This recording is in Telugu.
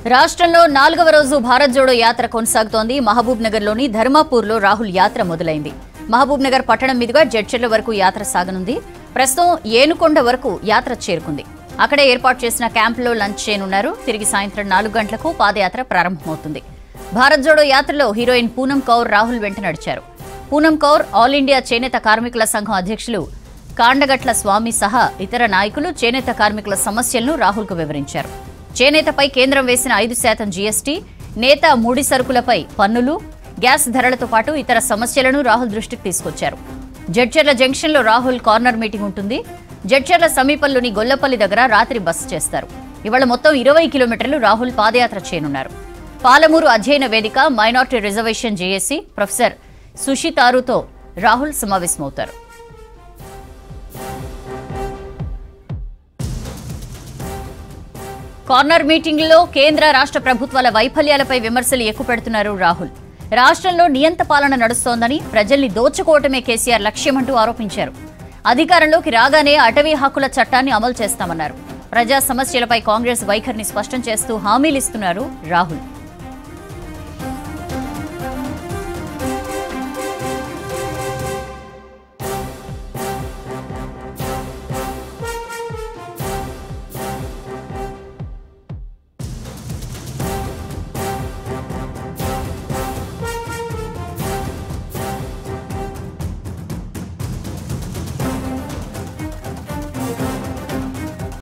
రాష్ట్రంలో నాలుగవ రోజు భారత్ జోడో యాత్ర కొనసాగుతోంది మహబూబ్ నగర్ లోని ధర్మాపూర్లో రాహుల్ యాత్ర మొదలైంది మహబూబ్ నగర్ పట్టణం మీదుగా జడ్చర్ల వరకు యాత్ర సాగనుంది ప్రస్తుతం ఏనుకొండ వరకు యాత్ర చేరుకుంది అక్కడే ఏర్పాటు చేసిన క్యాంపులో లంచ్ చేయనున్నారు తిరిగి సాయంత్రం నాలుగు గంటలకు పాదయాత్ర ప్రారంభమవుతుంది భారత్ జోడో యాత్రలో హీరోయిన్ పూనం కౌర్ రాహుల్ వెంట నడిచారు పూనం కౌర్ ఆల్ ఇండియా చేనేత కార్మికుల సంఘం అధ్యక్షులు కాండగట్ల స్వామి సహా ఇతర నాయకులు చేనేత కార్మికుల సమస్యలను రాహుల్కు వివరించారు చేనేతపై కేంద్రం వేసిన ఐదు శాతం జీఎస్టీ నేత ముడి సరుకులపై పన్నులు గ్యాస్ ధరలతో పాటు ఇతర సమస్యలను రాహుల్ దృష్టికి తీసుకొచ్చారు జడ్చర్ల జంక్షన్లో రాహుల్ కార్నర్ మీటింగ్ ఉంటుంది జడ్చర్ల సమీపంలోని గొల్లపల్లి దగ్గర రాత్రి బస చేస్తారు ఇవాళ మొత్తం ఇరవై కిలోమీటర్లు రాహుల్ పాదయాత్ర చేయనున్నారు పాలమూరు అధ్యయన వేదిక మైనార్టీ రిజర్వేషన్ జేఏసీ ప్రొఫెసర్ సుషితారుతో రాహుల్ సమావేశమవుతారు కార్నర్ మీటింగ్లో కేంద్ర రాష్ట్ర ప్రభుత్వాల వైఫల్యాలపై విమర్శలు ఎక్కుపెడుతున్నారు రాహుల్ రాష్ట్రంలో నియంత పాలన నడుస్తోందని ప్రజల్ని దోచుకోవటమే కేసీఆర్ లక్ష్యమంటూ ఆరోపించారు అధికారంలోకి రాగానే అటవీ హక్కుల చట్టాన్ని అమలు చేస్తామన్నారు ప్రజా సమస్యలపై కాంగ్రెస్ వైఖరిని స్పష్టం చేస్తూ హామీలిస్తున్నారు రాహుల్